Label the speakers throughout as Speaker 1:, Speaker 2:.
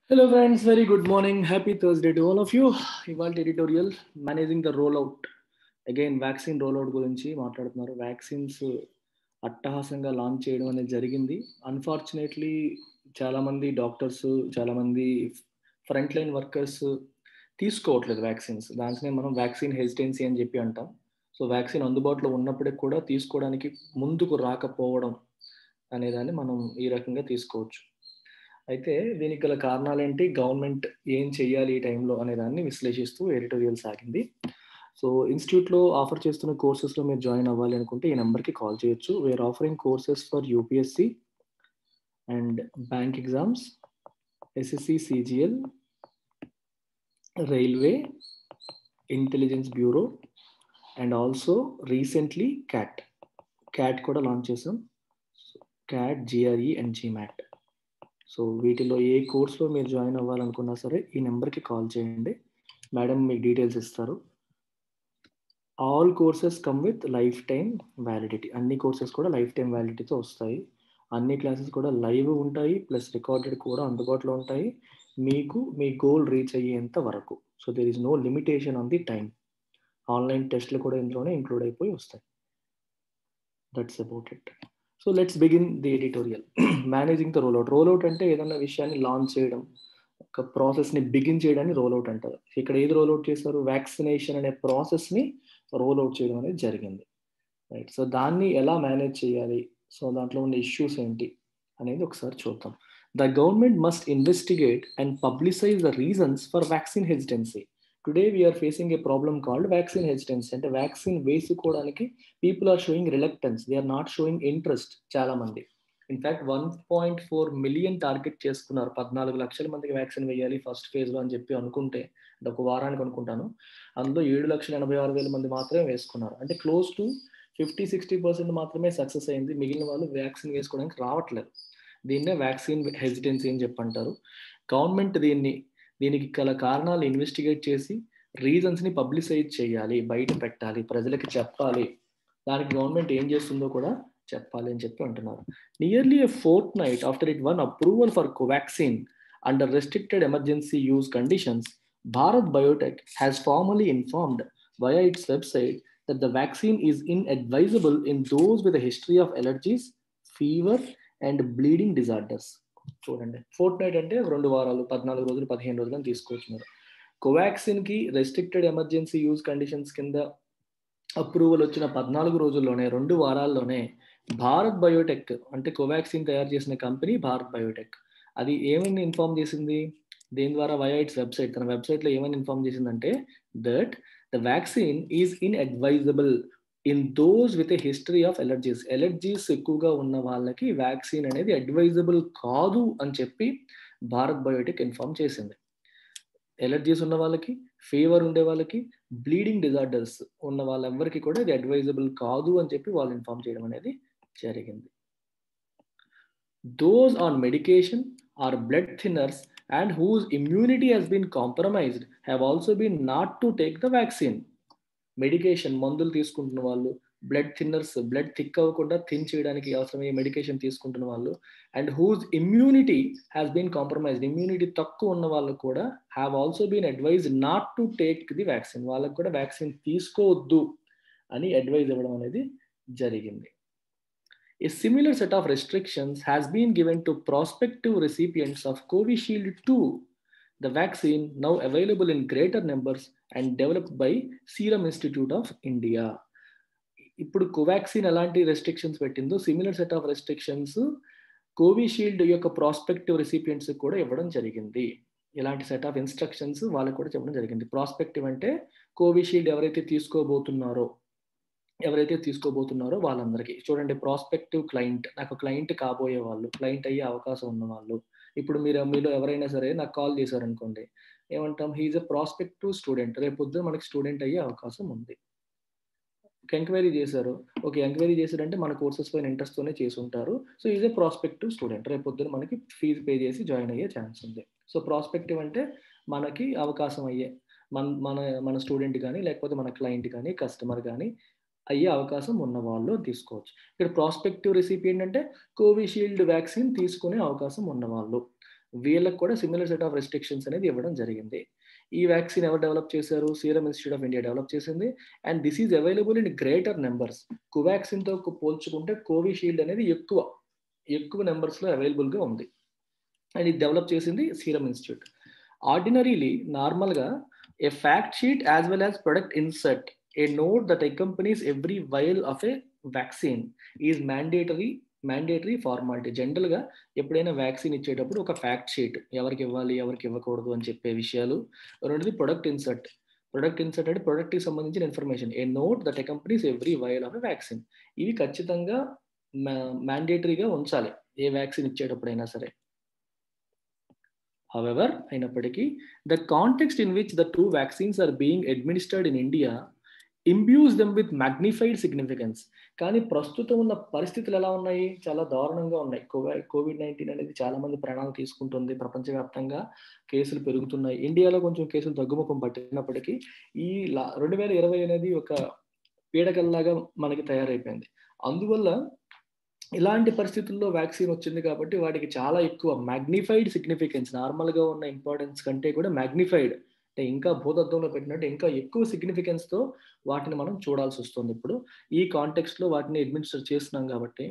Speaker 1: Hello, friends. Very good morning. Happy Thursday to all of you. ఇవాళ editorial managing the roll out again vaccine roll out గురించి మాట్లాడుతున్నారు vaccines అట్టహాసంగా launch చేయడం అనేది జరిగింది unfortunately చాలా మంది డాక్టర్స్ చాలా మంది ఫ్రంట్ లైన్ వర్కర్స్ తీసుకోవట్లేదు వ్యాక్సిన్స్ దాంట్లోనే మనం వ్యాక్సిన్ హెసిటెన్సీ అని చెప్పి అంటాం సో వ్యాక్సిన్ అందుబాటులో ఉన్నప్పటికి కూడా తీసుకోవడానికి ముందుకు రాకపోవడం అనేదాన్ని మనం ఈ రకంగా తీసుకోవచ్చు అయితే దీనికి గల కారణాలేంటి గవర్నమెంట్ ఏం చెయ్యాలి ఈ టైంలో అనే దాన్ని విశ్లేషిస్తూ ఎడిటోరియల్ సాగింది సో ఇన్స్టిట్యూట్లో ఆఫర్ చేస్తున్న కోర్సెస్లో మీరు జాయిన్ అవ్వాలి అనుకుంటే ఈ నెంబర్కి కాల్ చేయొచ్చు where offering courses for UPSC and bank exams SSC CGL railway intelligence bureau and also recently CAT CAT కూడా లాంచ్ చేసాం CAT GRE and GMAT so వీటిలో ఏ కోర్స్లో మీరు జాయిన్ అవ్వాలనుకున్నా సరే ఈ నెంబర్కి కాల్ చేయండి మేడం మీకు డీటెయిల్స్ ఇస్తారు all courses come with life time validity అన్ని కోర్సెస్ కూడా లైఫ్ టైం వ్యాలిడిటీతో వస్తాయి అన్ని క్లాసెస్ కూడా లైవ్ ఉంటాయి ప్లస్ రికార్డెడ్ కూడా అందుబాటులో ఉంటాయి మీకు మీ గోల్ రీచ్ అయ్యేంత వరకు so there is no limitation on the time online టెస్ట్లు కూడా ఇందులోనే ఇంక్లూడ్ అయిపోయి వస్తాయి that's about it so let's begin the editorial managing the rollout rollout అంటే ఏదన్నా విషయాన్ని లాంచ్ చేయడం ఒక ప్రాసెస్ని బిగిన్ చేయడాన్ని రోల్అవుట్ అంటారు ఇక్కడ ఏది రోల్అవుట్ చేస్తారు వ్యాక్సినేషన్ అనే ప్రాసెస్ని రోల్అవుట్ చేయడం అనేది జరిగింది రైట్ సో దాన్ని ఎలా మేనేజ్ చేయాలి సో దాంట్లో ఉన్న ఇష్యూస్ ఏంటి అనేది ఒకసారి చూద్దాం the government must investigate and publicize the reasons for vaccine hesitancy today we're facing a problem called vaccine hesitancy అంటే వ్యాక్సిన్ వేసుకోవడానికి people are showing reluctance they are not showing interest చాలా మంది in fact one point four million target చేసుకున్నారు పద్నాలుగు లక్షల మందికి vaccine వేయాలి first ఫేజ్లో అని చెప్పి అనుకుంటే అంటే ఒక వారానికి అనుకుంటాను అందులో ఏడు లక్షల ఎనభై ఆరు వేల మంది మాత్రమే వేసుకున్నారు అంటే close to fifty sixty percent మాత్రమే సక్సెస్ అయింది మిగిలిన వాళ్ళు వ్యాక్సిన్ వేసుకోవడానికి రావట్లేదు దీన్నే వ్యాక్సిన్ హెసిటెన్సీ అని చెప్పంటారు గవర్నమెంట్ దీన్ని దీనికి గల కారణాలు ఇన్వెస్టిగేట్ చేసి రీజన్స్ని పబ్లిసైజ్ చేయాలి బయట పెట్టాలి ప్రజలకి చెప్పాలి దానికి గవర్నమెంట్ ఏం చేస్తుందో కూడా చెప్పాలి అని చెప్పి అంటున్నారు nearly a fortnight after it won approval for Covaxin under restricted emergency use conditions Bharat Biotech has formally informed via its website that the vaccine is inadvisable in those with a history of allergies, fever, and bleeding disorders. చూడండి fortnight అంటే రెండు వారాలు పద్నాలుగు రోజులు పదిహేను రోజులు అని తీసుకోవచ్చు మీరు కోవాక్సిన్ కి రెస్ట్రిక్టెడ్ ఎమర్జెన్సీ యూజ్ కండిషన్స్ కింద అప్రూవల్ వచ్చిన పద్నాలుగు రోజుల్లోనే రెండు వారాల్లోనే భారత్ బయోటెక్ అంటే కోవాక్సిన్ తయారు చేసిన కంపెనీ భారత్ బయోటెక్ అది ఏమని ఇన్ఫార్మ్ చేసింది దేని ద్వారా వయా ఇట్స్ వెబ్సైట్ తన వెబ్సైట్లో ఏమని ఇన్ఫార్మ్ చేసిందంటే that the vaccine is inadvisable in those with a history of allergies allergies ఎక్కువగా ఉన్న వాళ్ళకి వ్యాక్సిన్ అనేది అడ్వైజబుల్ కాదు అని చెప్పి భారత్ బయోటెక్ ఇన్ఫార్మ్ చేసింది ఎలర్జీస్ ఉన్న వాళ్ళకి ఫీవర్ ఉండే వాళ్ళకి బ్లీడింగ్ డిజార్డర్స్ ఉన్న వాళ్ళెవ్వరికి కూడా ఇది అడ్వైజబుల్ కాదు అని చెప్పి వాళ్ళు ఇన్ఫార్మ్ చేయడం అనేది జరిగింది those on medication or blood thinners and whose immunity has been compromised have also been not to take the vaccine. Medication మందులు తీసుకుంటున్న వాళ్ళు బ్లడ్ థిన్నర్స్ బ్లడ్ థిక్ అవ్వకుండా థిన్ చేయడానికి అవసరమయ్యే మెడికేషన్ తీసుకుంటున్న వాళ్ళు and whose immunity has been compromised immunity తక్కువ ఉన్న వాళ్ళు కూడా have also been advise not to take the vaccine వాళ్ళకు కూడా వ్యాక్సిన్ తీసుకోవద్దు అని అడ్వైజ్ ఇవ్వడం అనేది జరిగింది A similar set of restrictions has been given to prospective recipients of Covishield 2, the vaccine now available in greater numbers and developed by Serum Institute of India. ఇప్పుడు కోవాక్సిన్ ఎలాంటి restrictions పెట్టిందో similar set of restrictions Covishield యొక్క prospective recipients కూడా ఇవ్వడం జరిగింది ఇలాంటి set of instructions వాళ్ళకు కూడా చెప్పడం జరిగింది ప్రాస్పెక్టివ్ అంటే కోవిషీల్డ్ ఎవరైతే తీసుకోబోతున్నారో ఎవరైతే తీసుకోబోతున్నారో వాళ్ళందరికీ చూడండి ప్రాస్పెక్టివ్ క్లయింట్ నాకు క్లయింట్ కాబోయే వాళ్ళు క్లయింట్ అయ్యే అవకాశం ఉన్న వాళ్ళు ఇప్పుడు మీరు మీలో ఎవరైనా సరే నాకు కాల్ చేశారనుకోండి ఏమంటాం హీఈస్ ఎ ప్రాస్పెక్టివ్ స్టూడెంట్ రేపు పొద్దున మనకి స్టూడెంట్ అయ్యే అవకాశం ఉంది ఒక ఎంక్వైరీ చేశారు ఓకే ఎంక్వైరీ చేశారంటే మన కోర్సెస్ పైన ఇంట్రెస్ట్తోనే చేసి ఉంటారు so is a prospective student రేపు పొద్దున మనకి ఫీజు పే చేసి జాయిన్ అయ్యే ఛాన్స్ ఉంది సో ప్రాస్పెక్టివ్ అంటే మనకి అవకాశం అయ్యే మన మన మన స్టూడెంట్ కానీ లేకపోతే మన క్లయింట్ కానీ కస్టమర్ కానీ అయ్యే అవకాశం ఉన్న వాళ్ళు తీసుకోవచ్చు ఇక్కడ ప్రాస్పెక్టివ్ రెసిపియంట్ అంటే కోవిషీల్డ్ వ్యాక్సిన్ తీసుకునే అవకాశం ఉన్న వాళ్ళు వీళ్ళకి కూడా సిమిలర్ సెట్ ఆఫ్ రెస్ట్రిక్షన్స్ అనేది ఇవ్వడం జరిగింది ఈ వ్యాక్సిన్ ఎవరు డెవలప్ చేశారు Serum Institute of India develop చేసింది and this is available in greater numbers కోవాక్సిన్తో పోల్చుకుంటే కోవిషీల్డ్ అనేది ఎక్కువ ఎక్కువ నెంబర్స్లో అవైలబుల్గా ఉంది అండ్ ఇది డెవలప్ చేసింది సీరం ఇన్స్టిట్యూట్ ఆర్డినరీలీ నార్మల్గా a fact sheet as well as product insert a note that accompanies every vial of a vaccine is mandatory mandatory formality జనరల్గా ఎప్పుడైనా వ్యాక్సిన్ ఇచ్చేటప్పుడు ఒక ఫ్యాక్ట్ షీట్ ఎవరికి ఇవ్వాలి ఎవరికి ఇవ్వకూడదు అని చెప్పే విషయాలు రెండోది ప్రొడక్ట్ ఇన్సర్ట్ ప్రొడక్ట్ ఇన్సర్ట్ అంటే ప్రొడక్ట్కి సంబంధించిన information a note that companies every vial of a vaccine ఇవి ఖచ్చితంగా మ్యాండేటరీగా ఉంచాలి ఏ వ్యాక్సిన్ ఇచ్చేటప్పుడైనా సరే హవెవర్ అయినప్పటికీ the context in which the two vaccines are being administered in India imbues them with magnified significance కానీ ప్రస్తుతం ఉన్న పరిస్థితులు ఎలా ఉన్నాయి చాలా దారుణంగా ఉన్నాయి కోవిడ్ నైన్టీన్ అనేది చాలా మంది ప్రాణాలు తీసుకుంటుంది ప్రపంచవ్యాప్తంగా కేసులు పెరుగుతున్నాయి ఇండియాలో కొంచెం కేసులు తగ్గుముఖం పట్టినప్పటికీ ఈ రెండు వేల ఇరవై అనేది ఒక పీడకల్లాగా మనకి తయారైపోయింది అందువల్ల ఇలాంటి పరిస్థితుల్లో వ్యాక్సిన్ వచ్చింది కాబట్టి వాటికి చాలా ఎక్కువ మ్యాగ్నిఫైడ్ సిగ్నిఫికెన్స్ నార్మల్గా ఉన్న ఇంపార్టెన్స్ కంటే కూడా మ్యాగ్నిఫైడ్ అంటే ఇంకా భూతత్వంలో పెట్టినట్టు ఇంకా ఎక్కువ సిగ్నిఫికెన్స్తో వాటిని మనం చూడాల్సి వస్తుంది ఇప్పుడు ఈ కాంటెక్స్ట్లో వాటిని అడ్మినిస్టర్ చేస్తున్నాం కాబట్టి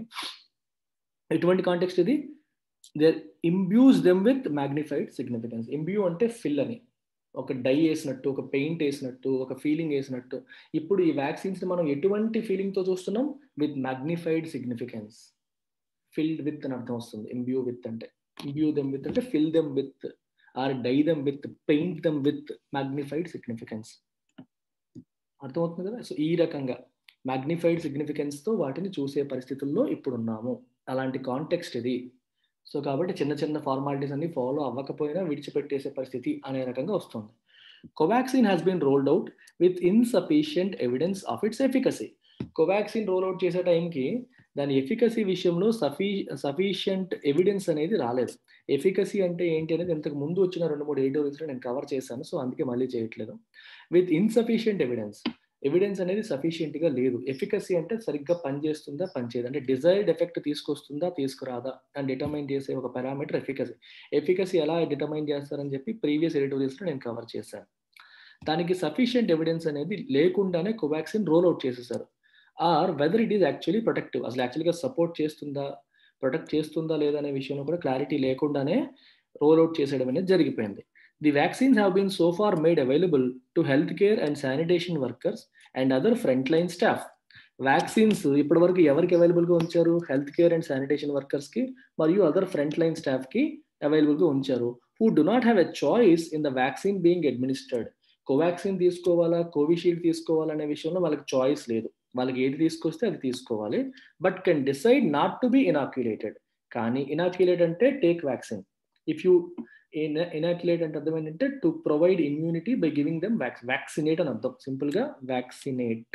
Speaker 1: ఎటువంటి కాంటెక్స్ట్ ఇది they imbues them with magnified significance imbue అంటే ఫిల్ అని ఒక డై వేసినట్టు ఒక పెయింట్ వేసినట్టు ఒక ఫీలింగ్ వేసినట్టు ఇప్పుడు ఈ వ్యాక్సిన్స్ మనం ఎటువంటి ఫీలింగ్తో చూస్తున్నాం with magnified significance filled with అని అర్థం వస్తుంది ఇంబ్యూ విత్ అంటే ఇంబ్యూ దెమ్ విత్ అంటే fill them with or dye them with paint them with magnified significance అర్థమవుతుంది కదా సో ఈ రకంగా మ్యాగ్నిఫైడ్ సిగ్నిఫికెన్స్తో వాటిని చూసే పరిస్థితుల్లో ఇప్పుడు ఉన్నాము అలాంటి కాంటెక్స్ట్ ఇది సో కాబట్టి చిన్న చిన్న ఫార్మాలిటీస్ అన్ని ఫాలో అవ్వకపోయినా విడిచిపెట్టేసే పరిస్థితి అనే రకంగా వస్తుంది Covaxin has been rolled out with insufficient evidence of its efficacy Covaxin roll out చేసే టైంకి దాని ఎఫికసీ విషయంలో సఫీ సఫిషియంట్ ఎవిడెన్స్ అనేది రాలేదు ఎఫికసీ అంటే ఏంటి అనేది ఇంతకు ముందు వచ్చిన రెండు మూడు ఎడిటోరియల్స్లో నేను కవర్ చేశాను సో అందుకే మళ్ళీ చేయట్లేదు విత్ ఇన్సఫిషియంట్ ఎవిడెన్స్ ఎవిడెన్స్ అనేది సఫిషియెంట్గా లేదు ఎఫికసీ అంటే సరిగ్గా పనిచేస్తుందా పనిచేయదు అంటే డిజైర్డ్ ఎఫెక్ట్ తీసుకొస్తుందా తీసుకురాదా అని డిటర్మైన్ చేసే ఒక పారామీటర్ ఎఫికసీ ఎఫికసీ ఎలా డిటర్మైన్ చేస్తారని చెప్పి ప్రీవియస్ ఎడిటోరియల్స్లో నేను కవర్ చేశాను దానికి సఫిషియంట్ ఎవిడెన్స్ అనేది లేకుండానే కోవాక్సిన్ రోల్ అవుట్ చేసేసారు or whether it is actually protective అసలు యాక్చువల్గా సపోర్ట్ చేస్తుందా ప్రొటెక్ట్ చేస్తుందా లేదా అనే విషయంలో కూడా క్లారిటీ లేకుండానే రోల్ అవుట్ చేసేయడం అనేది జరిగిపోయింది the vaccines have been so far made available to health care and sanitation workers and other front line staff vaccines ఇప్పటి వరకు ఎవరికి అవైలబుల్గా ఉంచారు హెల్త్ కేర్ అండ్ శానిటేషన్ వర్కర్స్కి మరియు అదర్ ఫ్రంట్ లైన్ స్టాఫ్కి అవైలబుల్గా ఉంచారు who do not have a choice in the vaccine being administered Covaxin తీసుకోవాలా కోవిషీల్డ్ తీసుకోవాలనే విషయంలో వాళ్ళకి చాయిస్ లేదు వాళ్ళకి ఏది తీసుకొస్తే అది తీసుకోవాలి but can decide not to be inoculated కానీ ఇనాక్యులేట్ అంటే take vaccine if you inoculate అంటే అర్థం ఏంటంటే to provide immunity by giving them vax vaccinate అని అర్థం సింపుల్ గా vaccinate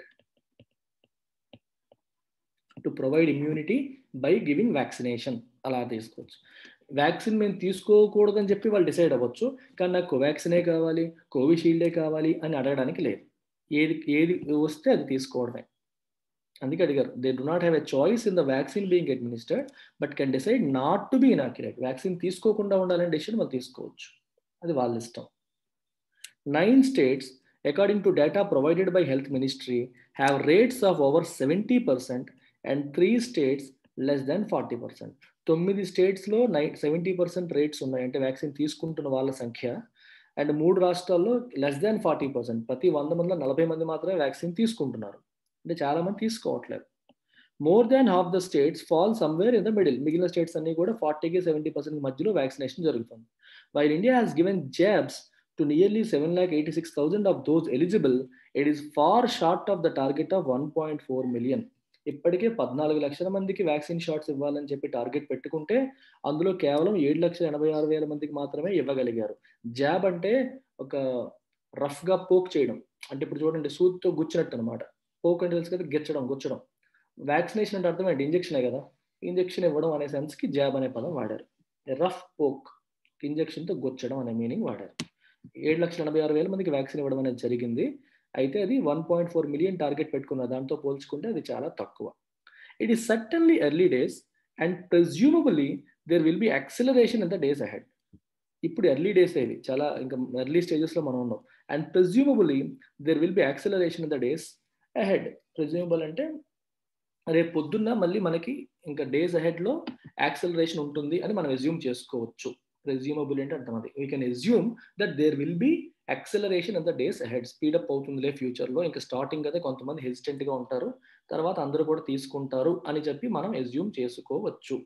Speaker 1: to provide immunity by giving vaccination అలా తీసుకోవచ్చు వ్యాక్సిన్ మేము తీసుకోకూడదని చెప్పి వాళ్ళు డిసైడ్ అవ్వచ్చు కానీ నాకు కోవాక్సినే కావాలి కోవిషీల్డే కావాలి అని అడగడానికి లేదు ఏది ఏది వస్తే అది తీసుకోవడమే అందుకే అడిగారు they do not have a choice in the vaccine being administered but can decide not to be inaccurate vaccine తీసుకోకుండా ఉండాలని డెసిషన్ వాళ్ళు తీసుకోవచ్చు అది వాళ్ళ ఇష్టం nine states according to data provided by health ministry have rates of over seventy percent and three states less than forty percent తొమ్మిది స్టేట్స్లో నై సెవెంటీ పర్సెంట్ రేట్స్ ఉన్నాయి అంటే వ్యాక్సిన్ తీసుకుంటున్న వాళ్ళ సంఖ్య అండ్ మూడు రాష్ట్రాల్లో లెస్ దాన్ ఫార్టీ పర్సెంట్ ప్రతి వంద మందిలో నలభై మంది మాత్రమే వ్యాక్సిన్ తీసుకుంటున్నారు అంటే చాలా మంది తీసుకోవట్లేదు more than half the states fall somewhere in the middle మిగిలిన స్టేట్స్ అన్ని కూడా ఫార్టీకి సెవెంటీ పర్సెంట్ మధ్యలో వ్యాక్సినేషన్ జరుగుతుంది while India has given jabs to nearly seven lakh eighty six thousand of those eligible it is far short of the target of one point four million ఇప్పటికే పద్నాలుగు లక్షల మందికి వ్యాక్సిన్ షాట్స్ ఇవ్వాలని చెప్పి target పెట్టుకుంటే అందులో కేవలం ఏడు లక్షల ఎనభై ఆరు వేల మందికి మాత్రమే ఇవ్వగలిగారు జాబ్ అంటే ఒక రఫ్గా పోక్ చేయడం అంటే ఇప్పుడు చూడండి సూత్తో గుచ్చినట్టు అనమాట పోక్ అంటే తెలుసు కదా గిచ్చడం గుచ్చడం వ్యాక్సినేషన్ అంటే అర్థం ఏంటి ఇంజక్షనే కదా ఇంజక్షన్ ఇవ్వడం అనే సెన్స్కి జాబ్ అనే పదం వాడారు రఫ్ పోక్ ఇంజక్షన్తో గుచ్చడం అనే మీనింగ్ వాడారు ఏడు లక్షల ఎనభై ఆరు వేల మందికి వ్యాక్సిన్ ఇవ్వడం అనేది జరిగింది అయితే అది one point four million target పెట్టుకున్న దాంతో పోల్చుకుంటే అది చాలా తక్కువ it is certainly early days and presumably there will be acceleration in the days ahead ఇప్పుడు ఎర్లీ డేస్ ఇవి చాలా ఇంకా ఎర్లీ స్టేజెస్లో మనం ఉన్నాం and presumably there will be acceleration in the days ahead presumable అంటే రేపు పొద్దున్న మళ్ళీ మనకి ఇంకా డేస్ అహెడ్లో యాక్సలరేషన్ ఉంటుంది అని మనం ఎజ్యూమ్ చేసుకోవచ్చు ప్రెజ్యూమబుల్ అంటే అర్థం అది we can assume that there will be acceleration in the days ahead speed up అవుతుందిలే ఫ్యూచర్లో ఇంకా స్టార్టింగ్ అయితే కొంతమంది హెసిటెంట్గా ఉంటారు తర్వాత అందరూ కూడా తీసుకుంటారు అని చెప్పి మనం ఎజ్యూమ్ చేసుకోవచ్చు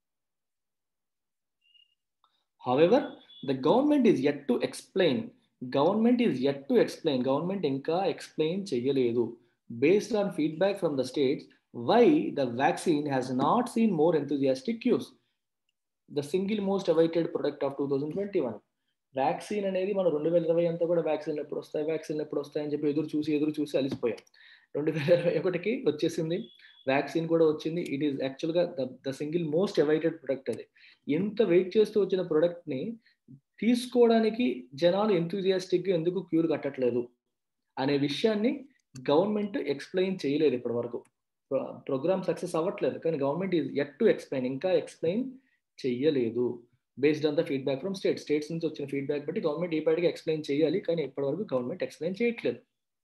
Speaker 1: however the government is yet to explain government is yet to explain government ఇంకా ఎక్స్ప్లెయిన్ చేయలేదు based on feedback from the states why the vaccine has not seen more enthusiastic use the single most awaited product of two thousand twenty one vaccine అనేది మనం రెండు వేల ఇరవై అంతా కూడా వ్యాక్సిన్లు ఎప్పుడు వస్తాయి వ్యాక్సిన్లు ఎప్పుడు వస్తాయని చెప్పి ఎదురు చూసి ఎదురు చూసి అలిసిపోయాం రెండు వేల ఇరవై ఒకటికి వచ్చేసింది వ్యాక్సిన్ కూడా వచ్చింది it is actually the the single most awaited product అది ఎంత వెయిట్ చేస్తూ వచ్చిన ప్రొడక్ట్ని తీసుకోవడానికి జనాలు ఎంతూజియాస్టిక్గా ఎందుకు క్యూర్ కట్టట్లేదు అనే విషయాన్ని గవర్నమెంట్ ఎక్స్ప్లెయిన్ చేయలేదు ఇప్పటి వరకు ప్రోగ్రామ్ సక్సెస్ అవ్వట్లేదు కానీ government is yet to explain ఇంకా ఎక్స్ప్లెయిన్ చెయ్యలేదు based on the feedback from state states నుంచి వచ్చిన ఫీడ్బ్యాక్ బట్టి గవర్నమెంట్ ఈ పాటికి ఎక్స్ప్లెయిన్ చేయాలి కానీ ఇప్పటివరకు గవర్నమెంట్ ఎక్స్ప్లెయిన్ చేయట్లేదు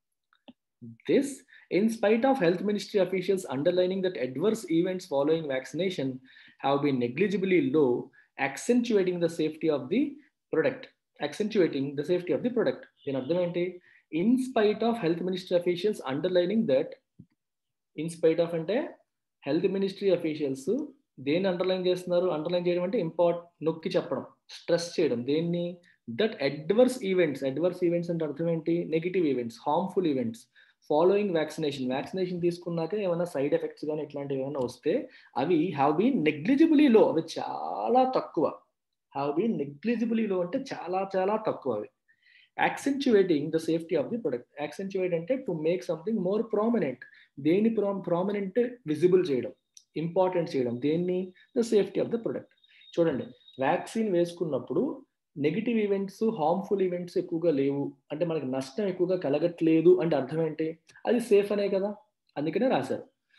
Speaker 1: this in spite of health ministry officials underlining that adverse events following vaccination have been negligibly low accentuating the safety of the product accentuating the safety of the product దీని అర్థం ఏంటి in spite of health ministry officials underlining that in spite of అంటే health ministry officials దేన్ని underline చేస్తున్నారు underline చేయడం అంటే impart నొక్కి చెప్పడం స్ట్రెస్ చేయడం దేన్ని that adverse events adverse events అంటే అర్థం ఏంటి negative events harmful events following vaccination vaccination తీసుకున్నాక ఏమైనా సైడ్ ఎఫెక్ట్స్ కానీ ఇట్లాంటివి ఏమైనా వస్తే అవి హ్యావ్ బీన్ నెగ్లిజిబులీ లో అవి చాలా తక్కువ హ్యావ్ బీన్ నెగ్లిజిబులీ లో అంటే చాలా చాలా తక్కువ అవి accentuating the safety of the product accentuate అంటే to make something more prominent దేని ప్రా ప్రామినెంట్ విజిబుల్ చేయడం ఇంపార్టెంట్ చేయడం దేన్ని the safety of the product చూడండి వ్యాక్సిన్ వేసుకున్నప్పుడు నెగిటివ్ ఈవెంట్స్ హార్మ్ఫుల్ ఈవెంట్స్ ఎక్కువగా లేవు అంటే మనకి నష్టం ఎక్కువగా కలగట్లేదు అంటే అర్థం ఏంటి అది సేఫ్ అనే కదా అందుకనే రాశారు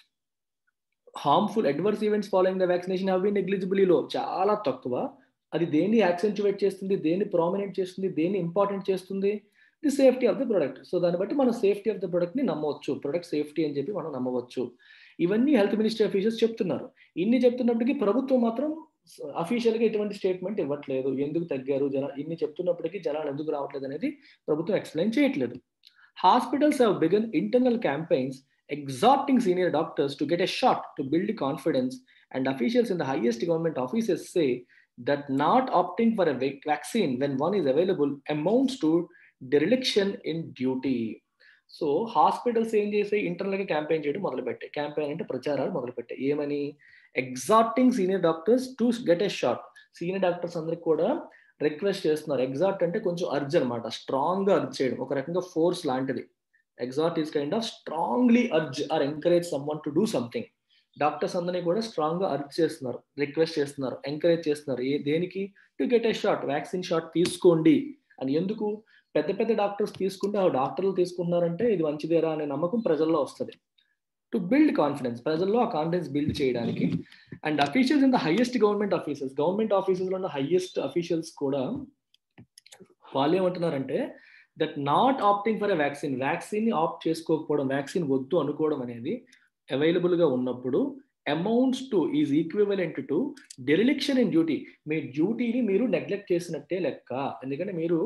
Speaker 1: harmful adverse events following the vaccination have been negligibly low చాలా తక్కువ అది దేన్ని యాక్సెంచువేట్ చేస్తుంది దేన్ని ప్రామినెంట్ చేస్తుంది దేన్ని ఇంపార్టెంట్ చేస్తుంది the safety of the product so దాన్ని బట్టి మనం సేఫ్టీ ఆఫ్ ద ప్రొడక్ట్ ని నమ్మవచ్చు ప్రొడక్ట్ సేఫ్టీ అని చెప్పి మనం నమ్మవచ్చు ఇవన్నీ హెల్త్ మినిస్ట్రీ అఫీషియల్స్ చెప్తున్నారు ఇన్ని చెప్తున్నప్పటికీ ప్రభుత్వం మాత్రం అఫీషియల్ గా ఎటువంటి స్టేట్మెంట్ ఇవ్వట్లేదు ఎందుకు తగ్గారు జన ఇన్ని చెప్తున్నప్పటికీ జనాలు ఎందుకు రావట్లేదు అనేది ప్రభుత్వం ఎక్స్ప్లెయిన్ చేయట్లేదు hospitals have begun internal campaigns exhorting senior doctors to get a shot to build confidence and officials in the highest government offices say that not opting for a vaccine when one is available amounts to dereliction in duty so hospitals ఏం చేసి internal గా campaign చేయడం మొదలుపెట్టాయి campaign అంటే ప్రచారాలు మొదలుపెట్టాయి ఏమని exhorting senior doctors to get a shot senior doctors అందరికి కూడా రిక్వెస్ట్ చేస్తున్నారు ఎగ్జార్ట్ అంటే కొంచెం అర్జ్ అనమాట స్ట్రాంగ్ గా అర్జ్ చేయడం ఒక రకంగా ఫోర్స్ లాంటిది exhort is kind of strongly urge or encourage someone to do something doctors అందరినీ కూడా స్ట్రాంగ్ గా అర్జ్ చేస్తున్నారు రిక్వెస్ట్ చేస్తున్నారు ఎంకరేజ్ చేస్తున్నారు ఏ దేనికి to get a shot vaccine shot తీసుకోండి అని ఎందుకు పెద్ద పెద్ద డాక్టర్స్ తీసుకుంటే ఆ డాక్టర్లు తీసుకుంటున్నారంటే ఇది మంచిదేరా అనే నమ్మకం ప్రజల్లో వస్తుంది టు బిల్డ్ కాన్ఫిడెన్స్ ప్రజల్లో ఆ కాన్ఫిడెన్స్ బిల్డ్ చేయడానికి and officials in the highest government offices government offices లో ఉన్న హైయెస్ట్ అఫీషియల్స్ కూడా వాళ్ళు ఏమంటున్నారంటే that not opting for a vaccine vaccine ని ఆప్ట్ చేసుకోకపోవడం వ్యాక్సిన్ వద్దు అనుకోవడం అనేది అవైలబుల్ గా ఉన్నప్పుడు amounts to is equivalent to dereliction in duty మీ డ్యూటీని మీరు నెగ్లెక్ట్ చేసినట్టే లెక్క ఎందుకంటే మీరు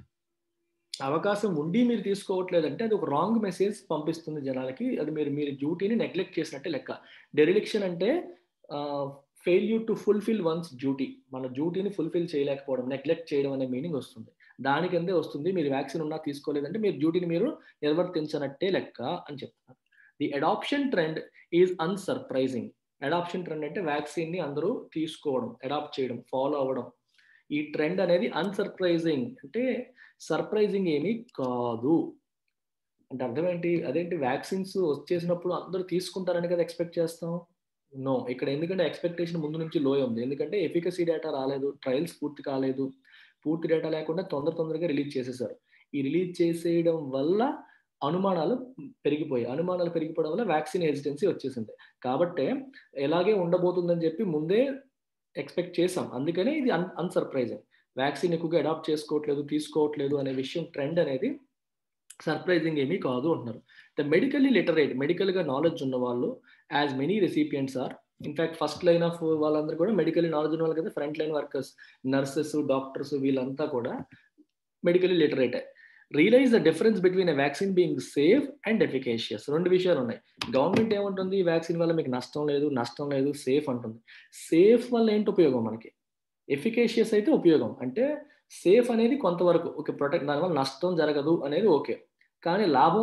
Speaker 1: అవకాశం ఉండి మీరు తీసుకోవట్లేదంటే అది ఒక రాంగ్ మెసేజ్ పంపిస్తుంది జనాలకి అది మీరు మీరు డ్యూటీని నెగ్లెక్ట్ చేసినట్టే లెక్క డెరిలిక్షన్ అంటే failure to fulfil one's duty మన డ్యూటీని ఫుల్ఫిల్ చేయలేకపోవడం నెగ్లెక్ట్ చేయడం అనే మీనింగ్ వస్తుంది దానికి అందే వస్తుంది మీరు వ్యాక్సిన్ ఉన్నా తీసుకోలేదంటే మీరు డ్యూటీని మీరు నిర్వర్తించనట్టే లెక్క అని చెప్తున్నారు the adoption trend is unsurprising adoption trend అంటే వ్యాక్సిన్ ని అందరూ తీసుకోవడం అడాప్ట్ చేయడం ఫాలో అవ్వడం ఈ ట్రెండ్ అనేది అన్సర్ప్రైజింగ్ అంటే సర్ప్రైజింగ్ ఏమీ కాదు అంటే అర్థం ఏంటి అదేంటి వ్యాక్సిన్స్ వచ్చేసినప్పుడు అందరూ తీసుకుంటారని కదా ఎక్స్పెక్ట్ చేస్తాం నో ఇక్కడ ఎందుకంటే ఎక్స్పెక్టేషన్ ముందు నుంచి లో ఉంది ఎందుకంటే ఎఫికసీ డేటా రాలేదు ట్రయల్స్ పూర్తి కాలేదు పూర్తి డేటా లేకుండా తొందర తొందరగా రిలీజ్ చేసేసారు ఈ రిలీజ్ చేసేయడం వల్ల అనుమానాలు పెరిగిపోయాయి అనుమానాలు పెరిగిపోవడం వల్ల వ్యాక్సిన్ హెసిటెన్సీ వచ్చేసింది కాబట్టి ఎలాగే ఉండబోతుందని చెప్పి ముందే ఎక్స్పెక్ట్ చేసాం అందుకనే ఇది అన్ అన్సర్ప్రైజింగ్ వ్యాక్సిన్ ఎక్కువగా అడాప్ట్ చేసుకోవట్లేదు తీసుకోవట్లేదు అనే విషయం ట్రెండ్ అనేది సర్ప్రైజింగ్ ఏమీ కాదు అంటున్నారు ద మెడికల్లీ లిటరేట్ మెడికల్గా నాలెడ్జ్ ఉన్న వాళ్ళు as many recipients are in fact first line of వాళ్ళందరూ కూడా మెడికల్ నాలెడ్జ్ ఉన్న వాళ్ళు కదా front line workers nurses doctors వీళ్ళంతా కూడా medically literate realise the difference between a vaccine being safe and efficacious రెండు విషయాలు ఉన్నాయి గవర్నమెంట్ ఏమంటుంది ఈ వ్యాక్సిన్ వల్ల మీకు నష్టం లేదు నష్టం లేదు సేఫ్ అంటుంది సేఫ్ వల్ల ఏంటి ఉపయోగం మనకి ఎఫికేషియస్ అయితే ఉపయోగం అంటే సేఫ్ అనేది కొంతవరకు ఓకే ప్రొటెక్ట్ దానివల్ల నష్టం జరగదు అనేది ఓకే కానీ లాభం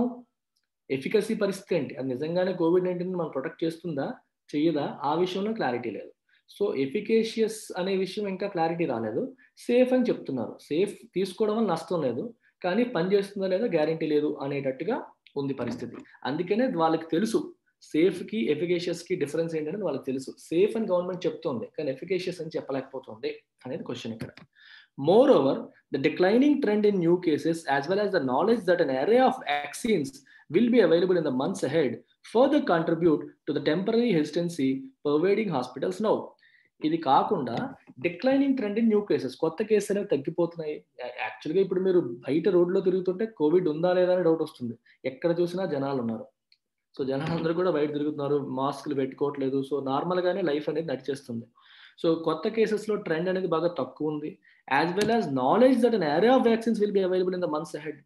Speaker 1: ఎఫికసీ పరిస్థితి ఏంటి అది నిజంగానే కోవిడ్ నైన్టీన్ మనం ప్రొటెక్ట్ చేస్తుందా చెయ్యదా ఆ విషయంలో క్లారిటీ లేదు సో ఎఫికేషియస్ అనే విషయం ఇంకా క్లారిటీ రాలేదు సేఫ్ అని చెప్తున్నారు సేఫ్ తీసుకోవడం వల్ల నష్టం లేదు కానీ పని చేస్తుందా లేదా గ్యారంటీ లేదు అనేటట్టుగా ఉంది పరిస్థితి అందుకనే వాళ్ళకి తెలుసు సేఫ్ కి ఎఫికేషియస్ కి డిఫరెన్స్ ఏంటనేది వాళ్ళకి తెలుసు సేఫ్ అని గవర్నమెంట్ చెప్తోంది కానీ ఎఫికేషియస్ అని చెప్పలేకపోతుంది అనేది క్వశ్చన్ ఇక్కడ moreover the declining trend in new cases as well as the knowledge that an array of vaccines will be available in the months ahead further contribute to the temporary hesitancy pervading hospitals now ఇది కాకుండా declining trend in new cases కొత్త cases అనేవి తగ్గిపోతున్నాయి యాక్చువల్గా ఇప్పుడు మీరు బయట రోడ్లో తిరుగుతుంటే కోవిడ్ ఉందా లేదా అని డౌట్ వస్తుంది ఎక్కడ చూసినా జనాలు ఉన్నారు సో జనాలందరూ కూడా బయట తిరుగుతున్నారు మాస్కులు పెట్టుకోవట్లేదు సో నార్మల్గానే లైఫ్ అనేది నడిచేస్తుంది సో కొత్త కేసెస్లో ట్రెండ్ అనేది బాగా తక్కువ ఉంది as well as knowledge that an array of vaccines will be available in the months ahead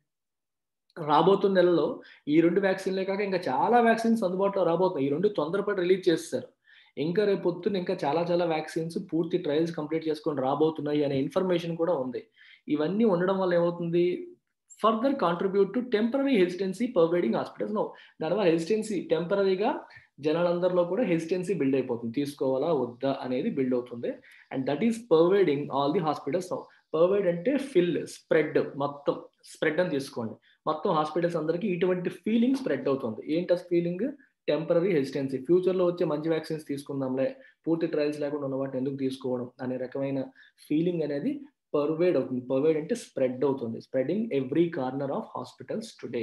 Speaker 1: రాబోతున్న నెలలో ఈ రెండు వ్యాక్సిన్లే కాక ఇంకా చాలా వ్యాక్సిన్స్ అందుబాటులో రాబోతున్నాయి ఈ రెండు తొందరపడి రిలీజ్ చేస్తారు ఇంకా రేపు పొద్దున్న ఇంకా చాలా చాలా వ్యాక్సిన్స్ పూర్తి ట్రయల్స్ కంప్లీట్ చేసుకొని రాబోతున్నాయి అనే ఇన్ఫర్మేషన్ కూడా ఉంది ఇవన్నీ ఉండడం వల్ల ఏమవుతుంది further contribute to temporary hesitancy pervading hospitals no దానివల్ల హెసిటెన్సీ టెంపరీగా జనాలందరిలో కూడా హెసిటెన్సీ బిల్డ్ అయిపోతుంది తీసుకోవాలా వద్దా అనేది బిల్డ్ అవుతుంది and that is pervading all the hospitals no pervade అంటే ఫిల్ స్ప్రెడ్ మొత్తం స్ప్రెడ్ అని తీసుకోండి మొత్తం హాస్పిటల్స్ అందరికీ ఇటువంటి ఫీలింగ్ స్ప్రెడ్ అవుతుంది ఏంటి ఆ ఫీలింగ్ టెంపరీ హెసిటెన్సీ ఫ్యూచర్లో వచ్చే మంచి వ్యాక్సిన్స్ తీసుకుందాంలే పూర్తి ట్రయల్స్ లేకుండా ఉన్న వాటిని ఎందుకు తీసుకోవడం అనే రకమైన ఫీలింగ్ అనేది పర్వేడ్ అవుతుంది పర్వేడ్ అంటే స్ప్రెడ్ అవుతుంది spreading every corner of hospitals today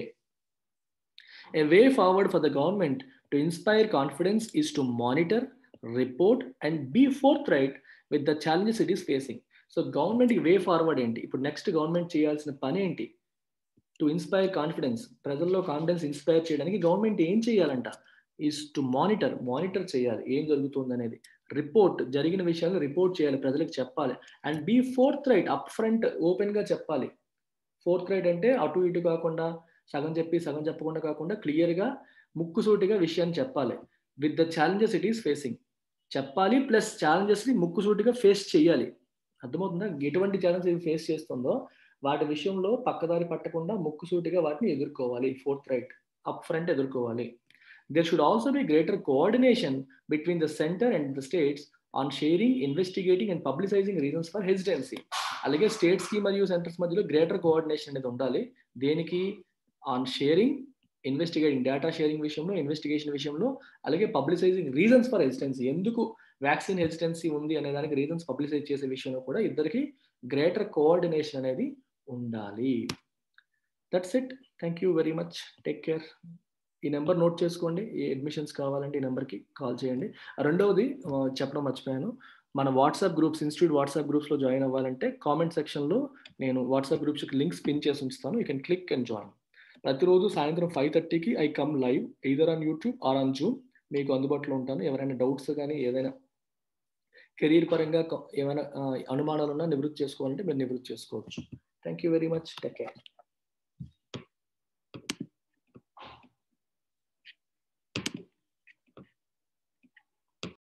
Speaker 1: A way forward for the government to inspire confidence is to monitor, report, and be forthright with the challenges it is facing. So గవర్నమెంట్కి way forward ఏంటి ఇప్పుడు next government చేయాల్సిన పని ఏంటి to inspire confidence ప్రజల్లో confidence inspire చేయడానికి government ఏం చేయాలంట ఈజ్ టు మానిటర్ మానిటర్ చేయాలి ఏం జరుగుతుంది అనేది రిపోర్ట్ జరిగిన విషయాలు రిపోర్ట్ చేయాలి ప్రజలకు చెప్పాలి and be forthright upfront ఓపెన్గా చెప్పాలి ఫోర్త్ రైట్ అంటే అటు ఇటు కాకుండా సగం చెప్పి సగం చెప్పకుండా కాకుండా క్లియర్గా ముక్కుసూటిగా విషయాన్ని చెప్పాలి with the challenges it is facing చెప్పాలి ప్లస్ ఛాలెంజెస్ని ముక్కుసూటిగా ఫేస్ చేయాలి అర్థమవుతుందా ఎటువంటి ఛాలెంజ్ ఇది ఫేస్ చేస్తుందో వాటి విషయంలో పక్కదారి పట్టకుండా ముక్కుసూటిగా వాటిని ఎదుర్కోవాలి ఫోర్త్ రైట్ అప్ ఫ్రంట్ ఎదుర్కోవాలి there should also be greater coordination between the centre and the states on sharing investigating and publicising reasons for hesitancy అలాగే స్టేట్స్ కి మరియు సెంటర్స్ మధ్యలో గ్రేటర్ కోఆర్డినేషన్ అనేది ఉండాలి దేనికి on sharing investigating data sharing విషయంలో investigation విషయంలో అలాగే పబ్లిసైజింగ్ రీజన్స్ ఫర్ హెసిడెన్సీ ఎందుకు వ్యాక్సిన్ హెసిడెన్సీ ఉంది అనే దానికి రీజన్స్ పబ్లిసైజ్ చేసే విషయంలో కూడా ఇద్దరికి గ్రేటర్ కోఆర్డినేషన్ అనేది ఉండాలి that's it thank you very much take care ఈ నెంబర్ నోట్ చేసుకోండి ఏ అడ్మిషన్స్ కావాలంటే ఈ నెంబర్కి కాల్ చేయండి రెండవది చెప్పడం మర్చిపోయాను మన వాట్సాప్ గ్రూప్స్ ఇన్స్టిట్యూట్ వాట్సాప్ గ్రూప్స్లో జాయిన్ అవ్వాలంటే కామెంట్ సెక్షన్లో నేను వాట్సాప్ గ్రూప్స్కి లింక్స్ పిన్ చేసి ఉంచుతాను you can click and join ప్రతిరోజు సాయంత్రం ఫైవ్ థర్టీకి I come live either on YouTube or on Zoom మీకు అందుబాటులో ఉంటాను ఎవరైనా డౌట్స్ కానీ ఏదైనా కెరీర్ పరంగా ఏమైనా అనుమానాలు ఉన్నా నివృత్తి చేసుకోవాలంటే మీరు నివృత్తి చేసుకోవచ్చు thank you very much take care